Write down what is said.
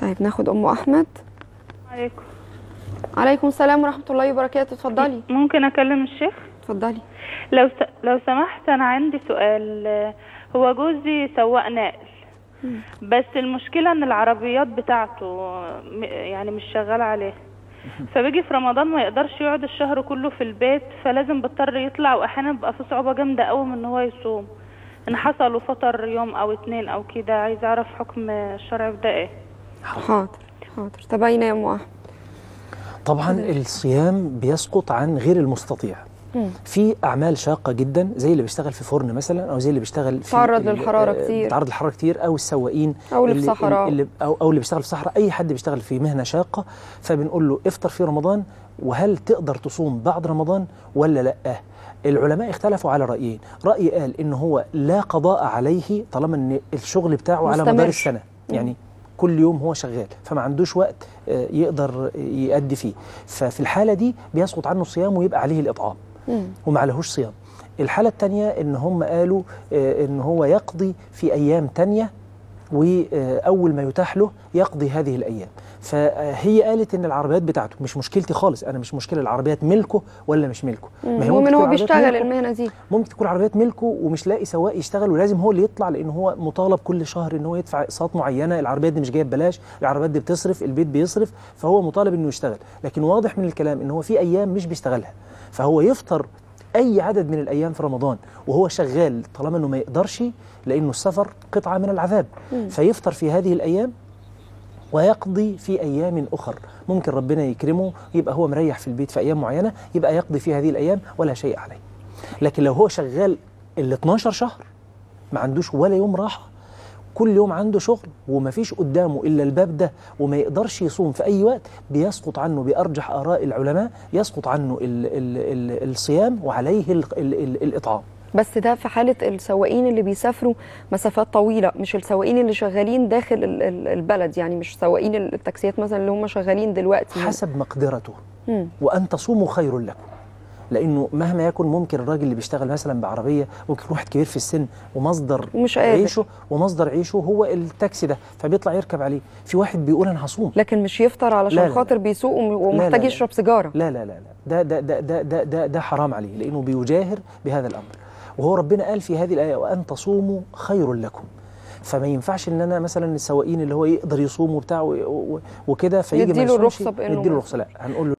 طيب ناخد ام احمد عليكم عليكم السلام ورحمه الله وبركاته اتفضلي ممكن اكلم الشيخ اتفضلي لو س... لو سمحت انا عندي سؤال هو جوزي سواق نقل بس المشكلة ان العربيات بتاعته م- يعني مش شغالة عليه فبيجي في رمضان ما يقدرش يقعد الشهر كله في البيت فلازم بيضطر يطلع واحيانا بيبقى في صعوبة جامدة قوي من ان هو يصوم ان حصل وفطر يوم او اتنين او كده عايز اعرف حكم الشرع في ده ايه حاضر حاضر تبين يا ام احمد طبعا الصيام بيسقط عن غير المستطيع مم. في اعمال شاقه جدا زي اللي بيشتغل في فرن مثلا او زي اللي بيشتغل في تعرض ال- للحرارة آه، كتير. بيتعرض للحراره كتير او السواقين أو اللي في صحراء. اللي او او اللي بيشتغل في صحراء اي حد بيشتغل في مهنه شاقه فبنقول له افطر في رمضان وهل تقدر تصوم بعد رمضان ولا لا العلماء اختلفوا على رايين راي قال ان هو لا قضاء عليه طالما ان الشغل بتاعه على مستمر. مدار السنه يعني كل يوم هو شغال فما عندوش وقت آه، يقدر يأدي فيه ففي الحالة دي بيسقط عنه الصيام ويبقى عليه الإطعام مم. وما عليهوش صيام الحالة التانية إن هم قالوا آه، إن هو يقضي في أيام تانية وأول ما يتاح له يقضي هذه الأيام فهي قالت إن العربيات بتاعته مش مشكلتي خالص أنا مش مشكلة العربيات ملكه ولا مش ملكه ما هي المهم ممكن ان تكون هو عربيات بيشتغل ملكه، المهنه دي ممكن تكون عربيات ملكه ومش لاقي سواق يشتغل ولازم هو اللي يطلع لان هو مطالب كل شهر ان هو يدفع اقساط معينه العربيات دي مش جايه ببلاش العربيات دي بتصرف البيت بيصرف فهو مطالب انه يشتغل لكن واضح من الكلام ان هو في ايام مش بيشتغلها فهو يفطر اي عدد من الايام في رمضان وهو شغال طالما انه ما يقدرش لانه السفر قطعه من العذاب فيفطر في هذه الايام ويقضي في ايام اخر ممكن ربنا يكرمه يبقى هو مريح في البيت في ايام معينه يبقى يقضي في هذه الايام ولا شيء عليه لكن لو هو شغال ال 12 شهر ما عندوش ولا يوم راحه كل يوم عنده شغل ومفيش قدامه الا الباب ده وما يقدرش يصوم في اي وقت بيسقط عنه بارجح اراء العلماء يسقط عنه ال ال ال الصيام وعليه ال ال ال الاطعام بس ده في حاله السواقين اللي بيسافروا مسافات طويله مش السواقين اللي شغالين داخل ال- ال- البلد يعني مش سواقين التاكسيات مثلا اللي هم شغالين دلوقتي حسب مقدرته مم. وان تصوموا خير لكم لانه مهما يكن ممكن الراجل اللي بيشتغل مثلا بعربيه ممكن يكون واحد كبير في السن ومصدر ومش قادر. عيشه ومصدر عيشه هو التاكسي ده فبيطلع يركب عليه في واحد بيقول انا هصوم لكن مش يفطر علشان لا، لا، خاطر لا. بيسوق وم- لا، ومحتاج لا. يشرب سيجاره لا لا لا لا ده ده ده ده ده, ده, ده حرام عليه لانه بيجاهر بهذا الامر وهو ربنا قال في هذه الايه وان تصوموا خير لكم فما ينفعش ان انا مثلا السواقين اللي هو يقدر يصوم وبتاع و- و- وكده فيجي ما نديله يصومش الرخصة بإنه نديله ما الرخصه لا هنقول له